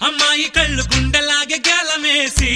అమ్మాయి కళ్ళు గుండెలాగే గేలమేసి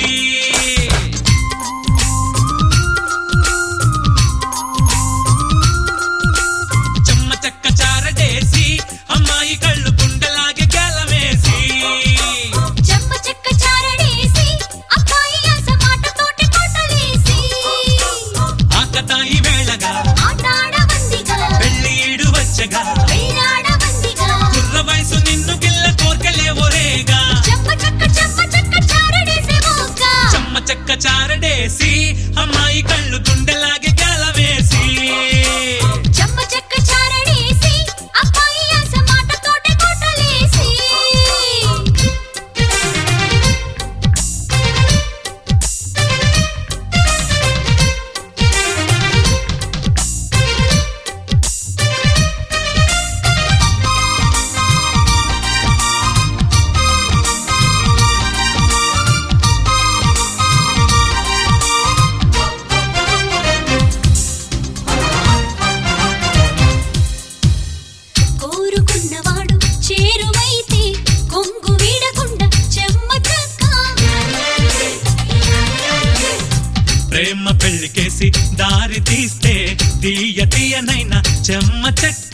చెమ్మ చెక్క చారడేసి అమ్మాయి కళ్ళు గుండెలాగే గేలమేసి చెమ్మ చెక్క చారడేసి అబ్బాయి ఆశ మాటతోటి కోటలేసి ఆకతాయి వేళగా ఆటాడవందిగా పెళ్లి ఈడు వచ్చగా వెళ్ళాడవందిగా కుర్ర వయసు నిన్ను గిల్ల కోర్కెలే ఒరేగా చెమ్మ చెక్క చెమ్మ చెక్క చారడేసి మోక చెమ్మ చెక్క చారడేసి అమ్మాయి కళ్ళు గుండెలాగే గేలమేసి చెమ్మ చెక్క చారడేసి అబ్బాయి ఆశ మాటతోటి కోటలేసి కోరుకున్నవాడు చేరువైతే కొంగు వీడకుండా చెమ్మ చెక్క ప్రేమ పెళ్లికేసి దారి తీస్తే తీయ తీయనైనా చెమ్మ చెక్క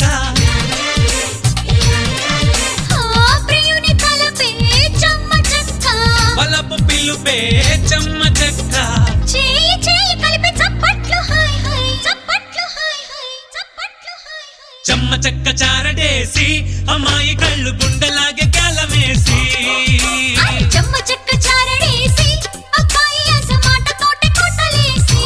ఆ ప్రియుని తలపే చెమ్మ చెక్క వలపు పిలుపే చెమ్మ చెక్క చేయి చేయి కలిపి చప్పట్లు హాయ్ హాయ్ చప్పట్లు హాయ్ హాయ్ చప్పట్లు హాయ్ హాయ్ చెమ్మ చెక్క చారడేసి అమ్మాయి కళ్ళు గుండెలాగే కాలమేసి ఐ చెమ్మ చెక్క చారడేసి అబ్బాయి ఆశ మాటతోటి కొట్టలేసి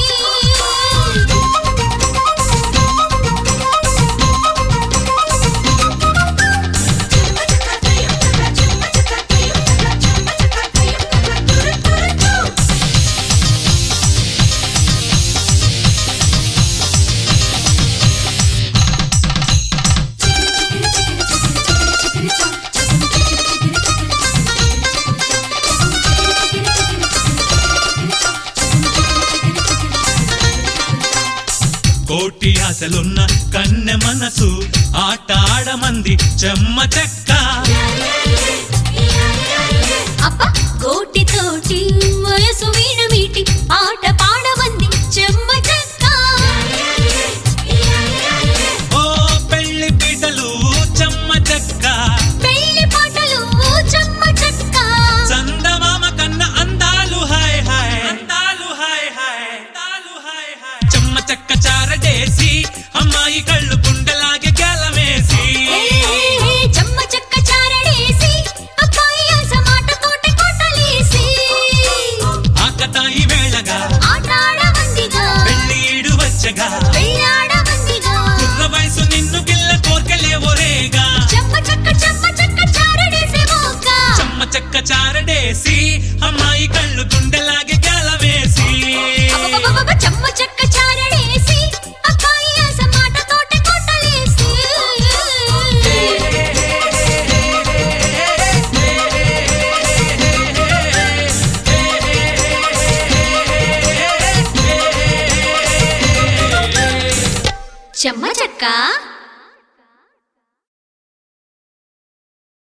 కోటి ఆశలున్న కన్నె మనసు ఆట ఆడమంది చెమ్మ చెక్క అబ్బ కోటి తోటి వయసు వీణ మీటి ఆట పాడమంది చెమ్మ చెక్క ఓ పెళ్లి పీటలు చెమ్మ చెక్క పెళ్లి పాటలు చెమ్మ చెక్క చందమామ కన్న అందాలు హాయ్ హాయ్ అందాలు హాయ్ హాయ్ అందాలు హాయ్ హాయ్ చెమ్మ చెక్క చారడేసి అమ్మాయి కళ్ళు గుండెలాగే గేలమేసి ఏ, ఏ, చెమ్మ చెక్క చారడేసి అబ్బాయి ఆశ మాటతోటి కొట్టలేసి ఆకతాయి వేళగా ఆటాడవందిగా పెళ్లి ఈడు వచ్చగా వెళ్ళాడవందిగా కుర్ర వయసు నిన్ను గిల్ల కోర్కెలే ఒరేగా చెమ్మ చెక్క చెమ్మ చెక్క చారడేసి మోక చెమ్మ చెక్క చారడేసి అమ్మాయి కళ్ళు గుండెలాగే గేలమేసి అబ్బబ్బబ్బబ్బ చెమ్మ చెక్క చారడేసి అబ్బాయి ఆశ మాటతోటి కొట్టలేసి చెమ్మ చెక్క